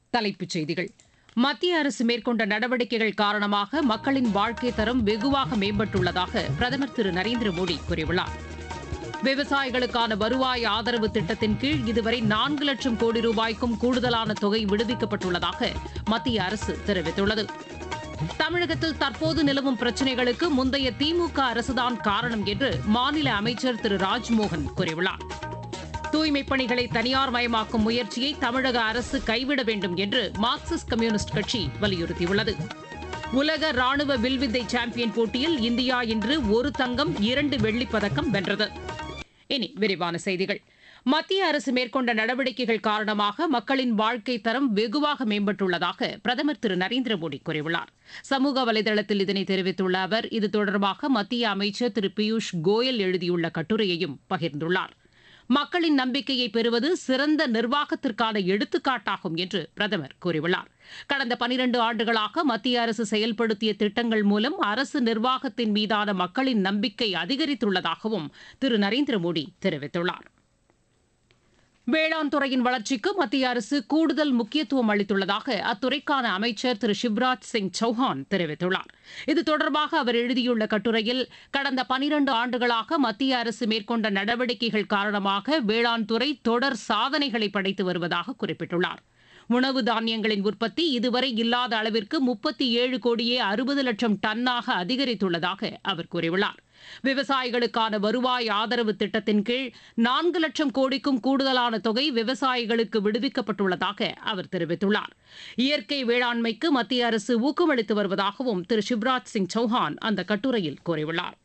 தலைப்புச் செய்திகள் மத்திய அரசு மேற்கொண்ட நடவடிக்கைகள் காரணமாக மக்களின் வாழ்க்கை தரம் வெகுவாக மேம்பட்டுள்ளதாக பிரதமர் திரு நரேந்திர மோடி கூறியுள்ளார் விவசாயிகளுக்கான வருவாய் ஆதரவு திட்டத்தின் கீழ் இதுவரை நான்கு லட்சம் கோடி ரூபாய்க்கும் கூடுதலான தொகை விடுவிக்கப்பட்டுள்ளதாக மத்திய அரசு தெரிவித்துள்ளது தமிழகத்தில் தற்போது நிலவும் பிரச்சினைகளுக்கு முந்தைய திமுக அரசுதான் காரணம் என்று மாநில அமைச்சர் திரு ராஜ்மோகன் கூறியுள்ளார் தூய்மைப் பணிகளை தனியார் மயமாக்கும் முயற்சியை தமிழக அரசு கைவிட வேண்டும் என்று மார்க்சிஸ்ட் கம்யூனிஸ்ட் கட்சி வலியுறுத்தியுள்ளது உலக ராணுவ வில்வித்தை சாம்பியன் போட்டியில் இந்தியா இன்று ஒரு தங்கம் இரண்டு வெள்ளிப் பதக்கம் வென்றது இனி விரிவான செய்திகள் மத்திய அரசு மேற்கொண்ட நடவடிக்கைகள் காரணமாக மக்களின் வாழ்க்கை தரம் வெகுவாக மேம்பட்டுள்ளதாக பிரதமர் திரு நரேந்திர மோடி கூறியுள்ளார் சமூக வலைதளத்தில் இதனை தெரிவித்துள்ள அவர் இது தொடர்பாக மத்திய அமைச்சர் திரு பியூஷ் கோயல் எழுதியுள்ள கட்டுரையையும் பகிர்ந்துள்ளார் மக்களின் நம்பிக்கையை பெறுவது சிறந்த நிர்வாகத்திற்கான எடுத்துக்காட்டாகும் என்று பிரதமர் கூறியுள்ளார் கடந்த பனிரண்டு ஆண்டுகளாக மத்திய அரசு செயல்படுத்திய திட்டங்கள் மூலம் அரசு நிர்வாகத்தின் மீதான மக்களின் நம்பிக்கை அதிகரித்துள்ளதாகவும் திரு நரேந்திர மோடி தெரிவித்துள்ளார் வேளாண் துறையின் வளர்ச்சிக்கு மத்திய அரசு கூடுதல் முக்கியத்துவம் அளித்துள்ளதாக அத்துறைக்கான அமைச்சர் திரு சிவராஜ் சிங் சௌஹான் தெரிவித்துள்ளார் இது தொடர்பாக அவர் எழுதியுள்ள கட்டுரையில் கடந்த பனிரண்டு ஆண்டுகளாக மத்திய அரசு மேற்கொண்ட நடவடிக்கைகள் காரணமாக வேளாண் துறை தொடர் சாதனைகளை படைத்து வருவதாக குறிப்பிட்டுள்ளார் உணவு தானியங்களின் உற்பத்தி இதுவரை இல்லாத அளவிற்கு முப்பத்தி ஏழு கோடியே அறுபது லட்சம் டன்னாக அதிகரித்துள்ளதாக அவர் கூறியுள்ளார் விவசாயிகளுக்கான வருவாய் ஆதரவு திட்டத்தின் கீழ் நான்கு லட்சம் கோடிக்கும் கூடுதலான தொகை விவசாயிகளுக்கு விடுவிக்கப்பட்டுள்ளதாக அவர் தெரிவித்துள்ளார் இயற்கை வேளாண்மைக்கு மத்திய அரசு ஊக்கமளித்து வருவதாகவும் திரு சிவராஜ் சிங் சௌஹான் அந்த கட்டுரையில் கூறியுள்ளார்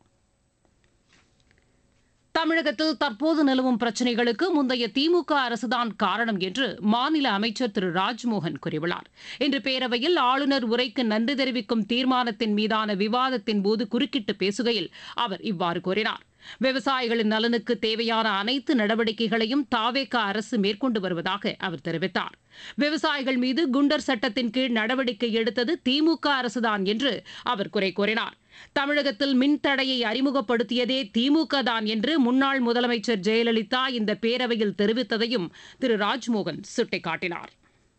தமிழகத்தில் தற்போது நிலவும் பிரச்சினைகளுக்கு முந்தைய திமுக அரசுதான் காரணம் என்று மாநில அமைச்சர் திரு ராஜ்மோகன் கூறியுள்ளார் இன்று பேரவையில் ஆளுநர் உரைக்கு நன்றி தெரிவிக்கும் தீர்மானத்தின் மீதான விவாதத்தின் போது குறுக்கிட்டு பேசுகையில் அவர் இவ்வாறு கூறினார் விவசாயிகளின் நலனுக்கு தேவையான அனைத்து நடவடிக்கைகளையும் தாவேக அரசு மேற்கொண்டு வருவதாக அவர் தெரிவித்தார் விவசாயிகள் மீது குண்டர் சட்டத்தின் கீழ் நடவடிக்கை எடுத்தது திமுக அரசுதான் என்று அவர் குறை கூறினார் தமிழகத்தில் மின்தடையை அறிமுகப்படுத்தியதே திமுக தான் என்று முன்னாள் முதலமைச்சர் ஜெயலலிதா இந்த பேரவையில் தெரிவித்ததையும் திரு ராஜ்மோகன் சுட்டிக்காட்டினார்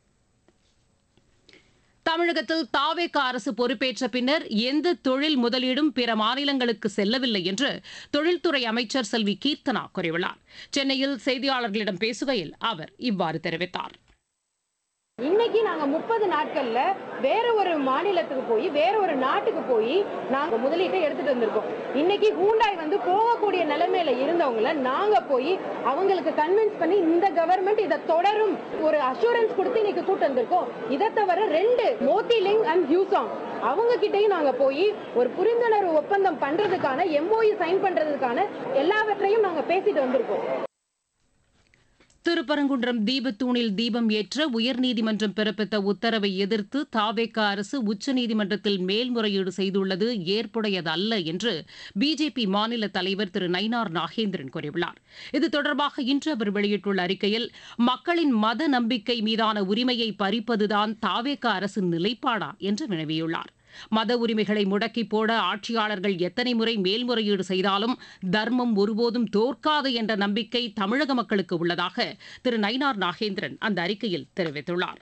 தமிழகத்தில் தாவேக அரசு பொறுப்பேற்ற பின்னர் எந்த தொழில் முதலீடும் பிற மாநிலங்களுக்கு செல்லவில்லை என்று தொழில்துறை அமைச்சர் செல்வி கீர்த்தனா கூறியுள்ளார் சென்னையில் செய்தியாளர்களிடம் பேசுகையில் அவர் இவ்வாறு தெரிவித்தார் இன்னைக்கு நாங்க முப்பது நாட்கள்ல வேற ஒரு மாநிலத்துக்கு போய் வேற ஒரு நாட்டுக்கு போய் நாங்க முதலீட்டை எடுத்துட்டு வந்திருக்கோம் இன்னைக்கு ஹூண்டாய் வந்து போகக்கூடிய நிலைமையில இருந்தவங்கள நாங்க போய் அவங்களுக்கு கன்வின்ஸ் பண்ணி இந்த கவர்மெண்ட் இதை தொடரும் ஒரு அஷூரன்ஸ் கொடுத்து இன்னைக்கு கூட்டு வந்திருக்கோம் இதை தவிர ரெண்டு மோத்திலிங் அண்ட் ஹியூசாங் அவங்க கிட்டயும் நாங்க போய் ஒரு புரிந்துணர்வு ஒப்பந்தம் பண்றதுக்கான எம்ஓஇ சைன் பண்றதுக்கான எல்லாவற்றையும் நாங்க பேசிட்டு வந்திருக்கோம் திருப்பரங்குன்றம் தீபத்தூணில் தீபம் ஏற்ற உயர்நீதிமன்றம் பிறப்பித்த உத்தரவை எதிர்த்து தாவேக அரசு உச்சநீதிமன்றத்தில் மேல்முறையீடு செய்துள்ளது ஏற்புடையதல்ல என்று பிஜேபி மாநில தலைவர் திரு நயினார் நாகேந்திரன் கூறியுள்ளார் இது தொடர்பாக இன்று அவர் வெளியிட்டுள்ள அறிக்கையில் மக்களின் மத நம்பிக்கை மீதான உரிமையை பறிப்பதுதான் தாவேக அரசின் நிலைப்பாடா என்று வினவியுள்ளார் மத உரிமைகளை முடக்கி போட ஆட்சியாளர்கள் எத்தனை முறை மேல்முறையீடு செய்தாலும் தர்மம் ஒருபோதும் தோற்காது என்ற நம்பிக்கை தமிழக மக்களுக்கு உள்ளதாக திரு நயினார் நாகேந்திரன் அந்த அறிக்கையில் தெரிவித்துள்ளார்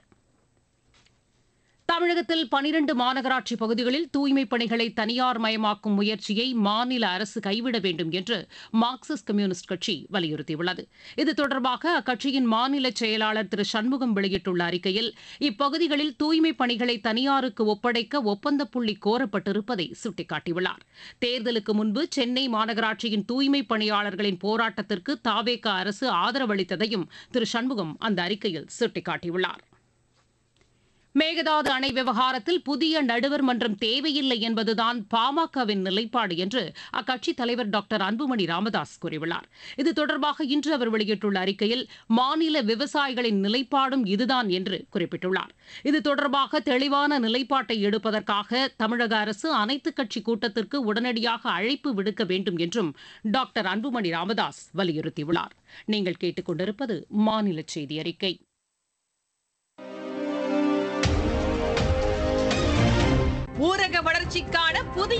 தமிழகத்தில் பனிரண்டு மாநகராட்சி பகுதிகளில் தூய்மைப் பணிகளை தனியார் மயமாக்கும் முயற்சியை மாநில அரசு கைவிட வேண்டும் என்று மார்க்சிஸ்ட் கம்யூனிஸ்ட் கட்சி வலியுறுத்தியுள்ளது இது தொடர்பாக அக்கட்சியின் மாநில செயலாளர் திரு சண்முகம் வெளியிட்டுள்ள அறிக்கையில் இப்பகுதிகளில் தூய்மைப் பணிகளை தனியாருக்கு ஒப்படைக்க ஒப்பந்த புள்ளி கோரப்பட்டிருப்பதை சுட்டிக்காட்டியுள்ளார் தேர்தலுக்கு முன்பு சென்னை மாநகராட்சியின் தூய்மைப் பணியாளர்களின் போராட்டத்திற்கு தாவேக அரசு ஆதரவளித்ததையும் திரு சண்முகம் அந்த அறிக்கையில் சுட்டிக்காட்டியுள்ளார் மேகதாது அணை விவகாரத்தில் புதிய நடுவர் மன்றம் தேவையில்லை என்பதுதான் பாமகவின் நிலைப்பாடு என்று அக்கட்சித் தலைவர் டாக்டர் அன்புமணி ராமதாஸ் கூறியுள்ளார் இது தொடர்பாக இன்று அவர் வெளியிட்டுள்ள அறிக்கையில் மாநில விவசாயிகளின் நிலைப்பாடும் இதுதான் என்று குறிப்பிட்டுள்ளார் இது தொடர்பாக தெளிவான நிலைப்பாட்டை எடுப்பதற்காக தமிழக அரசு அனைத்துக் கட்சி கூட்டத்திற்கு உடனடியாக அழைப்பு விடுக்க வேண்டும் என்றும் டாக்டர் அன்புமணி ராமதாஸ் வலியுறுத்தியுள்ளார் நீங்கள் கேட்டுக்கொண்டிருப்பது மாநில செய்தி அறிக்கை ஊரக வளர்ச்சிக்கான புதிய